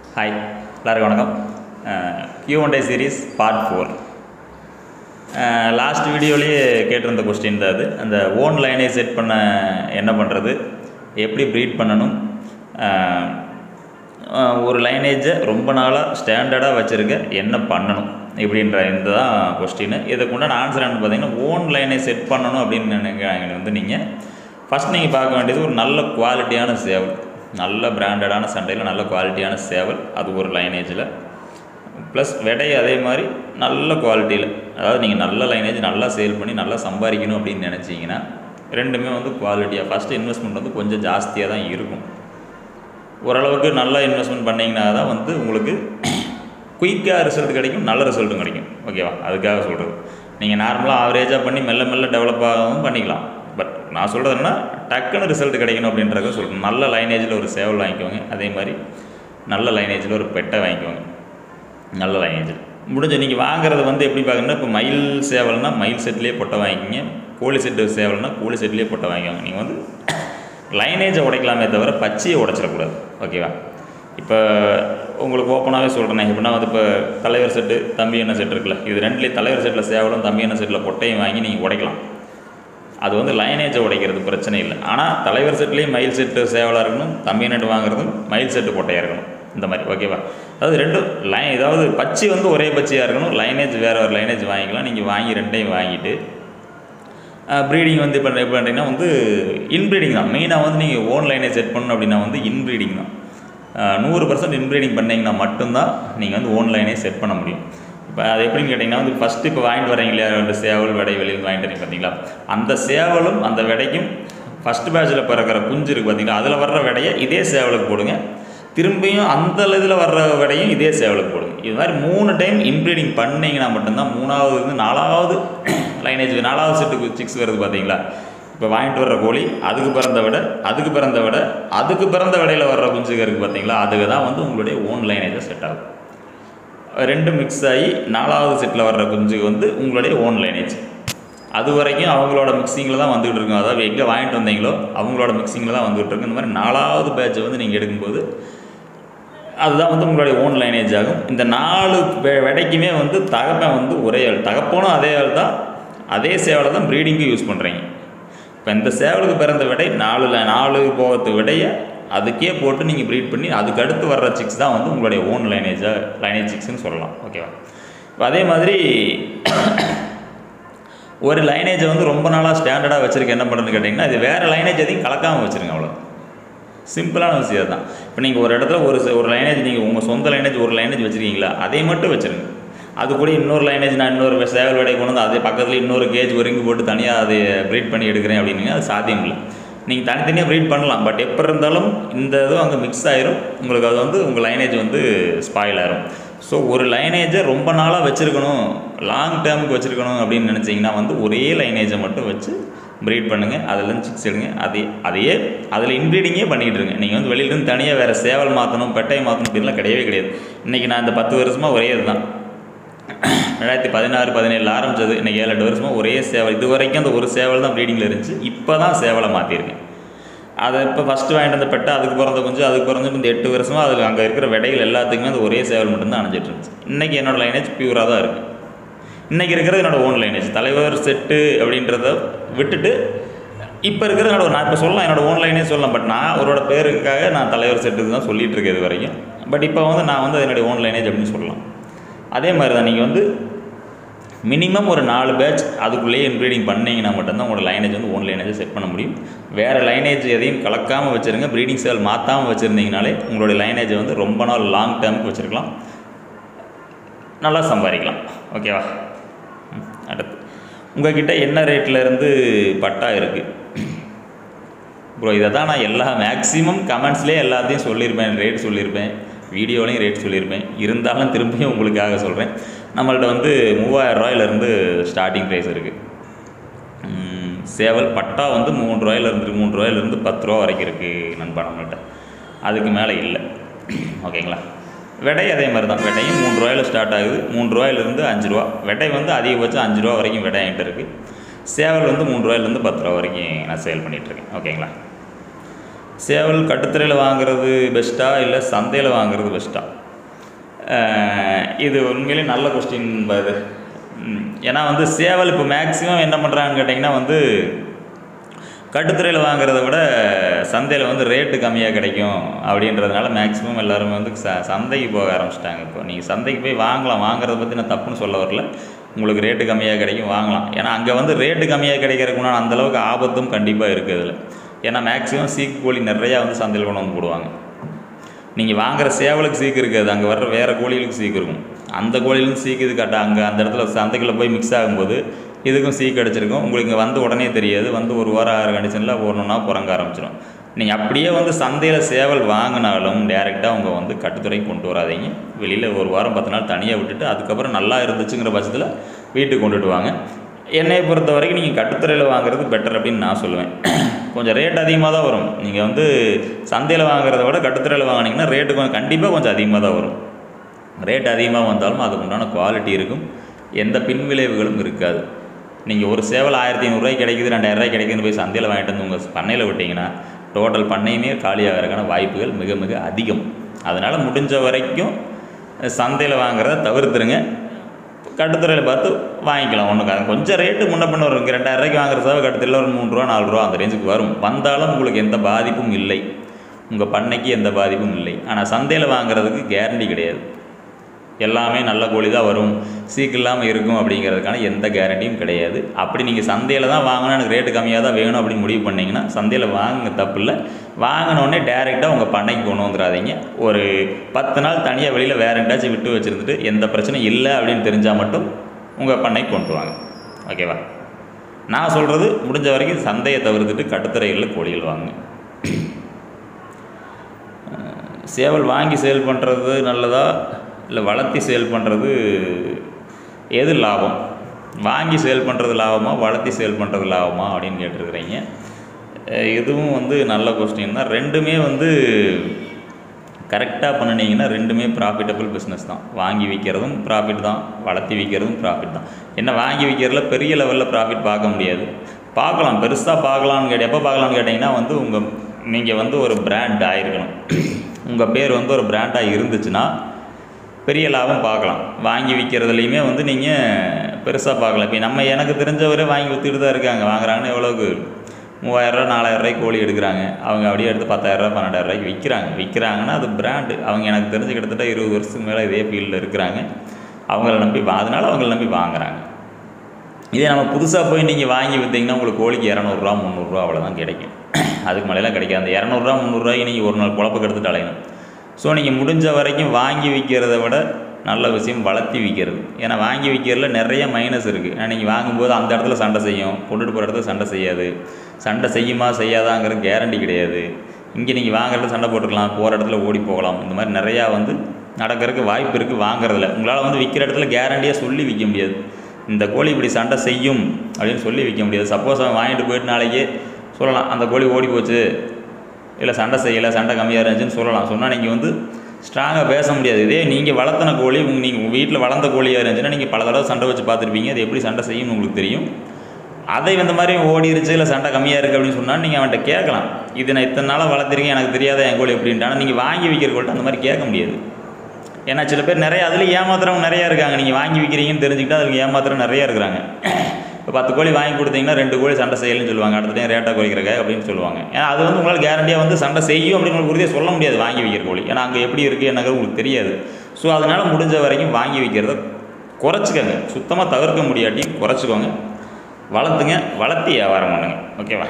Hi எல்லாருக்கும் வணக்கம் Q one day series part four last வீடியோலேயே கேட்டிருந்த கொஸ்டின் தான் அது அந்த ஓன் லைனை செட் பண்ண என்ன பண்ணுறது எப்படி ப்ரீட் பண்ணணும் அஹ், அஹ், ஒரு லைனேஜை ரொம்ப நாளாக ஸ்டாண்டர்டாக வச்சுருக்க என்ன பண்ணணும் இப்படின்ற இந்த தான் கொஸ்டின் இதுக்கு உண்டான ஆன்சர் என்ன பார்த்தீங்கன்னா ஓன் லைனை செட் பண்ணணும் அப்படின்னு நினைக்கிறாங்க வந்து நீங்கள் ஃபஸ்ட் நீங்கள் பார்க்க வேண்டியது ஒரு நல்ல குவாலிட்டியான சேவல் நல்ல பிராண்டடான சண்டையில் நல்ல குவாலிட்டியான சேவல் அது ஒரு லைனேஜில் ப்ளஸ் விடை அதே மாதிரி நல்ல குவாலிட்டியில் அதாவது நீங்கள் நல்ல லைனேஜ் நல்லா சேல் பண்ணி நல்லா சம்பாதிக்கணும் அப்படின்னு நினச்சிங்கன்னா ரெண்டுமே வந்து குவாலிட்டியாக ஃபஸ்ட்டு இன்வெஸ்ட்மெண்ட் வந்து கொஞ்சம் ஜாஸ்தியாக தான் இருக்கும் ஓரளவுக்கு நல்லா இன்வெஸ்ட்மெண்ட் பண்ணிங்கன்னா தான் வந்து உங்களுக்கு குயிக்காக ரிசல்ட் கிடைக்கும் நல்ல ரிசல்ட்டும் கிடைக்கும் ஓகேவா அதுக்காக சொல்கிறது நீங்கள் நார்மலாக ஆவரேஜாக பண்ணி மெல்ல மெல்ல டெவலப் ஆகவும் பண்ணிக்கலாம் பட் நான் சொல்கிறது என்ன டக்குன்னு ரிசல்ட் கிடைக்கணும் அப்படின்றத சொல்கிறேன் நல்ல லைனேஜில் ஒரு சேவல் வாங்கிக்கோங்க அதே மாதிரி நல்ல லைனேஜில் ஒரு பெட்டை வாங்கிக்கோங்க நல்ல லைனேஜ் முடிஞ்ச நீங்கள் வாங்குறது வந்து எப்படி பார்க்கணுன்னா இப்போ மயில் சேவல்னா மயில் செட்லேயே பொட்டை வாங்கிக்கிங்க கோழி செட்டு சேவல்னா கோழி செட்லேயே பொட்டை வாங்கிக்கோங்க நீங்கள் வந்து லைனேஜை உடைக்கலாமே தவிர பச்சையை உடைச்சிடக்கூடாது ஓகேவா இப்போ உங்களுக்கு ஓப்பனாகவே சொல்கிறேன் எப்படின்னா வந்து இப்போ தலைவர் செட்டு தம்பி என்ன செட் இருக்குல்ல இது ரெண்டுலேயும் தலைவர் செட்டில் சேவலும் தம்பி என்ன செட்டில் பொட்டையும் வாங்கி நீங்கள் உடைக்கலாம் அது வந்து லைனேஜை உடைக்கிறது பிரச்சனை இல்லை ஆனால் தலைவர் செட்லேயும் மயில் செட்டு சேவலாக இருக்கணும் தம்பி நட்டு வாங்குறதும் மயில் செட்டு பொட்டையாக இருக்கணும் இந்த மாதிரி ஓகேவா அதாவது ரெண்டும் லைன் ஏதாவது பச்சி வந்து ஒரே பச்சியாக இருக்கணும் லைனேஜ் வேறு ஒரு லைனேஜ் வாங்கிக்கலாம் நீங்கள் வாங்கி ரெண்டையும் வாங்கிட்டு ப்ரீடிங் வந்து இப்போ எப்படி பண்ணுறீங்கன்னா வந்து இன்ப்ரீடிங் தான் மெயினாக வந்து நீங்கள் ஓன் லைனேஜ் செட் பண்ணணும் அப்படின்னா வந்து இன்ப்ரீடிங் தான் அஹ் நூறு பர்சன்ட் இன்ப்ரீடிங் பண்ணிங்கன்னா மட்டும்தான் நீங்கள் வந்து ஓன் லைனே செட் பண்ண முடியும் இப்போ அது எப்படின்னு கேட்டிங்கன்னா வந்து ஃபஸ்ட்டு இப்போ வாங்கிட்டு வரீங்க இல்லையா ரெண்டு சேவல் விடை வெளியில் வாங்கிட்டு வரீங்க பார்த்தீங்களா அந்த சேவலும் அந்த விடைக்கும் ஃபஸ்ட் பேட்சில் பிறக்கிற குஞ்சு இருக்குது பார்த்தீங்களா அதில் வர்ற விடையை இதே சேவலுக்கு போடுங்க திரும்பியும் அந்த இதில் வர்ற விடையும் இதே சேவலுக்கு போடுங்க இது மாதிரி மூணு டைம் இன்ப்ரீடிங் பண்ணிங்கன்னா மட்டும்தான் மூணாவது இருந்து நாலாவது லைனேஜ் நாலாவது செட்டுக்கு சிக்ஸ் வருது பார்த்தீங்களா இப்போ வாங்கிட்டு வர்ற கோழி அதுக்கு பிறந்த விட அதுக்கு பிறந்த விட அதுக்கு பிறந்த விடையில் வர்ற குஞ்சுங்க இருக்குது பார்த்தீங்களா அதுக்கு தான் வந்து உங்களுடைய ஓன் லைனேஜை செட் ஆகும் ரெண்டும் மிக்ஸ் ஆகி நாலாவது செட்டில் வர்ற குஞ்சுக்கு வந்து உங்களுடைய ஓன் லைனேஜ் அது வரைக்கும் அவங்களோட மிக்சிங்கில் தான் வந்துகிட்டு இருக்கும் அதாவது எங்கே வாங்கிட்டு வந்தீங்களோ அவங்களோட மிக்சிங்கில் தான் வந்துகிட்டு இருக்கும் இந்த மாதிரி நாலாவது பேட்சை வந்து நீங்கள் எடுக்கும்போது அதுதான் வந்து உங்களுடைய ஓன் லைனேஜ் ஆகும் இந்த நாலு வெ- விடைக்குமே வந்து தகப்பன் வந்து ஒரே ஆள் தகப்பனும் அதே ஆள் தான் அதே சேவலை தான் ப்ரீடிங்க்கு யூஸ் பண்ணுறீங்க இப்போ இந்த சேவலுக்கு பிறந்த விடை நாலு ல- நாலு போகத்து விடையை அதுக்கே போட்டு நீங்கள் ப்ரீட் பண்ணி அதுக்கு அடுத்து வர்ற சிக்ஸ் தான் வந்து உங்களுடைய ஓன் லைனேஜாக லைனேஜ் சிக்ஸ்னு சொல்லலாம் ஓகேவா இப்போ அதே மாதிரி ஒரு லைனேஜை வந்து ரொம்ப நாளாக ஸ்டாண்டர்டாக வச்சுருக்க என்ன பண்ணுறதுன்னு கேட்டிங்கன்னா இது வேறு லைனேஜ் எதையும் கலக்காமல் வச்சுருங்க அவ்வளோ சிம்பிளான விஷயம் தான் இப்போ நீங்கள் ஒரு இடத்துல ஒரு ச- ஒரு லைனேஜ் நீங்கள் உங்கள் சொந்த லைனேஜ் ஒரு லைனேஜ் வச்சுருக்கீங்களா அதை மட்டும் வச்சுருங்க அது கூட இன்னொரு லைனேஜ் நான் இன்னொரு சேவல் விடை கொண்டு வந்து அதே பக்கத்தில் இன்னொரு கேஜ் ஒரு ரிங்கு போட்டு தனியாக அதை ப்ரீட் பண்ணி எடுக்கிறேன் அப்படின்னீங்க அது சாத்தியம் இல்லை நீங்கள் தனித்தனியாக ப்ரீட் பண்ணலாம் பட் எப்போ இருந்தாலும் இந்த இதுவும் அங்கே மிக்ஸ் ஆயிரும் உங்களுக்கு அது வந்து உங்கள் லைனேஜ் வந்து ஸ்பாயில் ஆயிரும் ஸோ ஒரு லைனேஜை ரொம்ப நாளாக வச்சுருக்கணும் லாங் டேர்முக்கு வச்சுருக்கணும் அப்படின்னு நினச்சிங்கன்னா வந்து ஒரே லைனேஜை மட்டும் வச்சு ப்ரீட் பண்ணுங்கள் அதுலேருந்து சிக்ஸ் எடுங்க அதே அதையே அதில் இன்ப்ரீடிங்கே பண்ணிகிட்டு இருங்க நீங்கள் வந்து வெளியிலேருந்து தனியாக வேறு சேவல் மாற்றணும் பெட்டையை மாற்றணும் அப்படின்லாம் கிடையவே கிடையாது இன்றைக்கி நான் இந்த பத்து வருஷமாக ஒரே இதுதான் ரெண்டாயிரத்தி பதினாறு பதினேழில் ஆரம்பிச்சது இன்றைக்கி ஏழு எட்டு வருஷமாக ஒரே சேவல் இது வரைக்கும் அந்த ஒரு சேவல் தான் ப்ரீடிங்கில் இருந்துச்சு இப்போ தான் சேவலை மாற்றிருக்கேன் அதை இப்போ ஃபஸ்ட்டு வாங்கிட்டு வந்த பெட்டை அதுக்கு பிறந்த கொஞ்சம் அதுக்கு பிறந்து இந்த எட்டு வருஷமாக அதுக்கு அங்கே இருக்கிற விடைகள் எல்லாத்துக்குமே அந்த ஒரே சேவல் மட்டும்தான் அணைஞ்சிட்டு இருந்துச்சு இன்றைக்கி என்னோட லைனேஜ் பியூராக தான் இருக்குது இன்றைக்கி இருக்கிறது என்னோட ஓன் லைனேஜ் தலைவர் செட்டு அப்படின்றத விட்டுட்டு இப்போ இருக்கிறது என்னோட நான் இப்போ சொல்லலாம் என்னோட ஓன் லைனே சொல்லலாம் பட் நான் அவரோட பேருக்காக நான் தலைவர் செட்டு தான் சொல்லிட்டு இருக்கேன் இது வரைக்கும் பட் இப்போ வந்து நான் வந்து என்னுடைய ஓன் லைனேஜ் அப்படின்னு சொல்லலாம் அதே மாதிரி தான் நீங்கள் வந்து மினிமம் ஒரு நாலு பேட்ச் அதுக்குள்ளேயே இன்ப்ரீடிங் பண்ணீங்கன்னா மட்டும்தான் உங்களோட லைனேஜ் வந்து ஓன் லைனேஜை செட் பண்ண முடியும் வேறு லைனேஜ் எதையும் கலக்காமல் வச்சுருங்க ப்ரீடிங் சேல் மாற்றாமல் வச்சுருந்தீங்கனாலே உங்களுடைய லைனேஜை வந்து ரொம்ப நாள் லாங் டேர்முக்கு வச்சுருக்கலாம் நல்லா சம்பாதிக்கலாம் ஓகேவா ம், அடுத்து உங்ககிட்ட என்ன ரேட்டில் இருந்து பட்டா இருக்குது ப்ரோ இதை தான் நான் எல்லா மேக்ஸிமம் கமெண்ட்ஸ்லேயே எல்லாத்தையும் சொல்லியிருப்பேன் ரேட் சொல்லியிருப்பேன் வீடியோலையும் ரேட் சொல்லியிருப்பேன் இருந்தாலும் திரும்பியும் உங்களுக்காக சொல்கிறேன் நம்மள்ட்ட வந்து மூவாயிரம் ரூபாயிலேருந்து ஸ்டார்டிங் ப்ரைஸ் இருக்குது சேவல் பட்டா வந்து மூணு ரூபாயிலேருந்து மூணு ரூபாயிலேருந்து பத்து ரூபா வரைக்கும் இருக்குது நண்பா நம்மள்ட்ட அதுக்கு மேலே இல்லை ஓகேங்களா விடை அதே மாதிரி தான் விடையும் மூணு ரூபாயில் ஸ்டார்ட் ஆகுது மூணு ரூபாயிலேருந்து அஞ்சு ரூபா விடை வந்து அதிகபட்சம் அஞ்சு ரூபா வரைக்கும் விடை என்கிட்ட இருக்குது சேவல் வந்து மூணு ரூபாயிலேருந்து பத்து ரூபா வரைக்கும் நான் சேல் பண்ணிகிட்ருக்கேன் ஓகேங்களா சேவல் கட்டுத்தரையில் வாங்குறது பெஸ்ட்டா இல்லை சந்தையில் வாங்குறது பெஸ்ட்டா இது உண்மையிலே நல்ல கொஸ்டின் பாரு ம், ஏன்னா வந்து சேவல் இப்போ மேக்ஸிமம் என்ன பண்ணுறாங்கன்னு கேட்டிங்கன்னா வந்து கட்டுத்துறையில் வாங்குறத விட சந்தையில் வந்து ரேட்டு கம்மியாக கிடைக்கும் அப்படின்றதுனால மேக்ஸிமம் எல்லாருமே வந்து ச சந்தைக்கு போக ஆரம்பிச்சிட்டாங்க இப்போ நீங்கள் சந்தைக்கு போய் வாங்கலாம் வாங்குறத பற்றி நான் தப்புன்னு சொல்ல வரல உங்களுக்கு ரேட்டு கம்மியாக கிடைக்கும் வாங்கலாம் ஏன்னா அங்கே வந்து ரேட்டு கம்மியாக கிடைக்கிறதுக்குன்னா அந்தளவுக்கு ஆபத்தும் கண்டிப்பாக இருக்குது அதில் ஏன்னா மேக்ஸிமம் சீக்கு கோழி நிறையா வந்து சந்தையில் கொண்டு வந்து போடுவாங்க நீங்கள் வாங்குற சேவலுக்கு சீக்கு இருக்காது அங்கே வர்ற வேறு கோழிகளுக்கு சீக்கு இருக்கும் அந்த கோழிலும் சீக்கு இது கட்ட அங்கே அந்த இடத்துல சந்தைக்குள்ளே போய் மிக்ஸ் ஆகும்போது இதுக்கும் சீக்கு கிடச்சிருக்கும் உங்களுக்கு இங்கே வந்து உடனே தெரியாது வந்து ஒரு வாரம் ஆறு கண்டிஷனில் ஒன்றுனா பிறங்க ஆரம்பிச்சிடும் நீங்கள் அப்படியே வந்து சந்தையில் சேவல் வாங்கினாலும் டேரெக்டாக அவங்க வந்து கட்டுத்துறைக்கு கொண்டு வராதீங்க வெளியில் ஒரு வாரம் பத்து நாள் தனியாக விட்டுட்டு அதுக்கப்புறம் நல்லா இருந்துச்சுங்கிற பட்சத்தில் வீட்டுக்கு கொண்டுட்டு வாங்க என்னையை பொறுத்த வரைக்கும் நீங்கள் கட்டுத்துறையில் வாங்குறது பெட்டர் அப்படின்னு நான் சொல்லுவேன் கொஞ்சம் ரேட் அதிகமாக தான் வரும் நீங்கள் வந்து சந்தையில் வாங்குறத விட கட்டுத்துறையில் வாங்கினீங்கன்னா ரேட்டு கொஞ்சம் கண்டிப்பாக கொஞ்சம் அதிகமாக தான் வரும் ரேட் அதிகமாக வந்தாலும் அதுக்கு உண்டான குவாலிட்டி இருக்கும் எந்த பின்விளைவுகளும் இருக்காது நீங்கள் ஒரு சேவல் ஆயிரத்தி ஐநூறுரூவாய்க்கு கிடைக்குது ரெண்டாயிரரூவாய்க்கு கிடைக்குதுன்னு போய் சந்தையில் வாங்கிட்டு வந்து உங்கள் பண்ணையில் விட்டிங்கன்னா டோட்டல் பண்ணையுமே காலியாகிறதுக்கான வாய்ப்புகள் மிக மிக அதிகம் அதனால் முடிஞ்ச வரைக்கும் சந்தையில் வாங்குறத தவிர்த்துருங்க கட்டுத்துறையில் பார்த்து வாங்கிக்கலாம் ஒன்றும் கொஞ்சம் ரேட்டு முன்ன பண்ண வரும் இங்கே ரெண்டாயிரம் ரூபாய்க்கு வாங்குற சேவை கட்டுத்தில் ஒரு மூணு ரூபா நாலு ரூபா அந்த ரேஞ்சுக்கு வரும் வந்தாலும் உங்களுக்கு எந்த பாதிப்பும் இல்லை உங்கள் பண்ணைக்கு எந்த பாதிப்பும் இல்லை ஆனால் சந்தையில் வாங்குறதுக்கு கேரண்டி கிடையாது எல்லாமே நல்ல கோழி தான் வரும் சீக்கு இல்லாமல் இருக்கும் அப்படிங்கிறதுக்கான எந்த கேரண்டியும் கிடையாது அப்படி நீங்கள் சந்தையில் தான் வாங்கணும் எனக்கு ரேட்டு கம்மியாக தான் வேணும் அப்படின்னு முடிவு பண்ணிங்கன்னா சந்தையில் வாங்குங்க தப்பு இல்லை வாங்கினோடனே டேரெக்டாக உங்கள் பண்ணைக்கு கொண்டு வந்துடாதீங்க ஒரு பத்து நாள் தனியாக வெளியில் வேறு எங்கேயாச்சும் விட்டு வச்சுருந்துட்டு எந்த பிரச்சனையும் இல்லை அப்படின்னு தெரிஞ்சால் மட்டும் உங்கள் பண்ணைக்கு கொண்டு வாங்க ஓகேவா நான் சொல்கிறது முடிஞ்ச வரைக்கும் சந்தையை தவிர்த்துட்டு கட்டுத்துறைகளில் கோழிகள் வாங்குங்க சேவல் வாங்கி சேல் பண்ணுறது நல்லதா இல்லை வளர்த்தி சேல் பண்ணுறது எது லாபம் வாங்கி சேல் பண்ணுறது லாபமா வளர்த்தி சேல் பண்ணுறது லாபமா அப்படின்னு கேட்டிருக்கிறீங்க அஹ் இதுவும் வந்து நல்ல கொஸ்டின் தான் ரெண்டுமே வந்து கரெக்டாக பண்ணினீங்கன்னா ரெண்டுமே ப்ராஃபிட்டபிள் பிஸ்னஸ் தான் வாங்கி விற்கிறதும் ப்ராஃபிட் தான் வளர்த்தி விற்கிறதும் ப்ராஃபிட் தான் என்ன வாங்கி விற்கிறதுல பெரிய லெவலில் ப்ராஃபிட் பார்க்க முடியாது பார்க்கலாம் பெருசாக பார்க்கலான்னு கேட்டு எப்போ பார்க்கலான்னு கேட்டிங்கன்னா வந்து உங்கள் நீங்கள் வந்து ஒரு பிராண்ட் ஆயிருக்கணும் உங்கள் பேர் வந்து ஒரு பிராண்டாக இருந்துச்சுன்னா பெரிய லாபம் பார்க்கலாம் வாங்கி விற்கிறதுலையுமே வந்து நீங்கள் பெருசாக பார்க்கலாம் இப்போ நம்ம எனக்கு தெரிஞ்சவரே வாங்கி விற்றுட்டு தான் இருக்காங்க வாங்குறாங்கன்னு எவ்வளோக்கு மூவாயிரரூவா நாலாயிரரூவாய்க்கு கோழி எடுக்கிறாங்க அவங்க அப்படியே எடுத்து பத்தாயிரரூவா பன்னெண்டாயிரரூவாய்க்கு விற்கிறாங்க விற்கிறாங்கன்னா அது பிராண்டு அவங்க எனக்கு தெரிஞ்சு கிட்டத்தட்ட இருபது வருஷத்துக்கு மேலே இதே ஃபீல்டில் இருக்கிறாங்க அவங்கள நம்பி வா- அதனால அவங்கள நம்பி வாங்குறாங்க இதே நம்ம புதுசாக போய் நீங்கள் வாங்கி விற்றீங்கன்னா உங்களுக்கு கோழிக்கு இரநூறுவா முந்நூறுரூவா அவ்வளோதான் கிடைக்கும் அதுக்கு மேலாம் கிடைக்காது அந்த இரநூறுவா முந்நூறுரூவாய்க்கு நீங்கள் ஒரு நாள் குழப்ப கெடுத்துட்டு அலையணும் ஸோ நீங்கள் முடிஞ்ச வரைக்கும் வாங்கி விற்கிறத விட நல்ல விஷயம் வளர்த்தி விற்கிறது ஏன்னா வாங்கி விற்கிறதுல நிறைய மைனஸ் இருக்குது ஏன்னா நீங்கள் வாங்கும்போது அந்த இடத்துல சண்டை செய்யும் கொண்டுட்டு போகிற இடத்துல சண்டை செய்யாது சண்டை செய்யுமா செய்யாதாங்கிற கேரண்டி கிடையாது இங்கே நீங்கள் வாங்குறது சண்டை போட்டுக்கலாம் போகிற இடத்துல ஓடி போகலாம் இந்த மாதிரி நிறையா வந்து நடக்கிறதுக்கு வாய்ப்பு இருக்குது வாங்குறதுல உங்களால் வந்து விற்கிற இடத்துல கேரண்டியாக சொல்லி விற்க முடியாது இந்த கோழி இப்படி சண்டை செய்யும் அப்படின்னு சொல்லி விற்க முடியாது சப்போஸ் அவன் வாங்கிட்டு போயிட்டு நாளைக்கு சொல்லலாம் அந்த கோழி ஓடி போச்சு இல்லை சண்டை செய்யலை சண்டை கம்மியாக இருந்துச்சுன்னு சொல்லலாம் சொன்னால் நீங்கள் வந்து ஸ்ட்ராங்காக பேச முடியாது இதே நீங்கள் வளர்த்தின கோழி உங்கள் நீங்கள் உங்கள் வீட்டில் வளர்ந்த கோழியாக இருந்துச்சுன்னா நீங்கள் பல தடவை சண்டை வச்சு பார்த்துருப்பீங்க அது எப்படி சண்டை செய்யும்னு உங்களுக்கு தெரியும் அதை இந்த மாதிரி ஓடிருச்சு இல்லை சண்டை கம்மியாக இருக்குது அப்படின்னு சொன்னால் நீங்கள் அவன்கிட்ட கேட்கலாம் இது நான் இத்தனை நாளாக வளர்த்துருக்கேன் எனக்கு தெரியாத என் கோழி எப்படின்ட்டு ஆனால் நீங்கள் வாங்கி விற்கிற கோழிட்ட அந்த மாதிரி கேட்க முடியாது ஏன்னா சில பேர் நிறைய அதில் ஏமாத்துறவங்க நிறையா இருக்காங்க நீங்கள் வாங்கி விற்கிறீங்கன்னு தெரிஞ்சுக்கிட்டா அதுக்கு ஏமாத்துறவங்க நிறையா இருக்கிறாங்க இப்போ பத்து கோழி வாங்கி கொடுத்தீங்கன்னா ரெண்டு கோழி சண்டை செய்யலைன்னு சொல்லுவாங்க அடுத்த டைம் ரேட்டாக குறைக்கிறக்க அப்படின்னு சொல்லுவாங்க ஏன்னா அது வந்து உங்களால் கேரண்டியாக வந்து சண்டை செய்யும் அப்படின்னு உங்களுக்கு உறுதியாக சொல்ல முடியாது வாங்கி விற்கிற கோழி ஏன்னா அங்கே எப்படி இருக்குது என்னங்கிறது உங்களுக்கு தெரியாது ஸோ அதனால் முடிஞ்ச வரைக்கும் வாங்கி விற்கிறத குறைச்சிக்கோங்க சுத்தமாக தவிர்க்க முடியாட்டியும் குறைச்சிக்கோங்க வளர்த்துங்க வளர்த்தி வியாபாரம் பண்ணுங்க ஓகேவா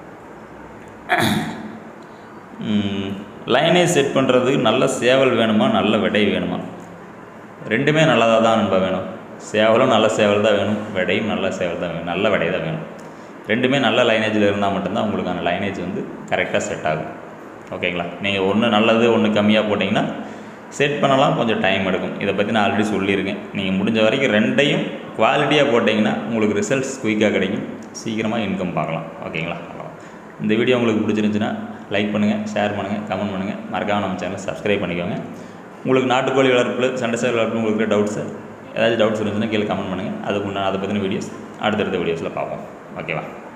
லைனேஜ் செட் பண்ணுறதுக்கு நல்ல சேவல் வேணுமா நல்ல விடை வேணுமா ரெண்டுமே நல்லதாக தான் நண்பா வேணும் சேவலும் நல்ல சேவல் தான் வேணும் விடையும் நல்ல சேவல் தான் வேணும் நல்ல விடை தான் வேணும் ரெண்டுமே நல்ல லைனேஜில் இருந்தால் மட்டும்தான் உங்களுக்கான லைனேஜ் வந்து கரெக்டாக செட் ஆகும் ஓகேங்களா நீங்கள் ஒன்று நல்லது ஒன்று கம்மியாக போட்டிங்கன்னா செட் பண்ணலாம் கொஞ்சம் டைம் எடுக்கும் இதை பற்றி நான் ஆல்ரெடி சொல்லியிருக்கேன் நீங்கள் முடிஞ்ச வரைக்கும் ரெண்டையும் குவாலிட்டியாக போட்டிங்கன்னா உங்களுக்கு ரிசல்ட்ஸ் குயிக்காக கிடைக்கும் சீக்கிரமாக இன்கம் பார்க்கலாம் ஓகேங்களா அவ்வளவுதான். இந்த வீடியோ உங்களுக்கு பிடிச்சிருந்துச்சுன்னா லைக் பண்ணுங்கள் ஷேர் பண்ணுங்கள் கமெண்ட் பண்ணுங்கள் மறக்காம நம்ம சேனலை சப்ஸ்கிரைப் பண்ணிக்கோங்க உங்களுக்கு நாட்டுக்கோழி வளர்ப்பில் சண்டை சேவல் வளர்ப்பு உங்களுக்கு இருக்கிற டவுட்ஸு ஏதாச்சும் டவுட்ஸ் இருந்துச்சுன்னா கீழே கமெண்ட் பண்ணுங்கள் அதுக்கு உண்டான அதை பற்றின வீடியோஸ் அடுத்தடுத்த வீடியோஸில் பார்ப்போம் ஓகேவா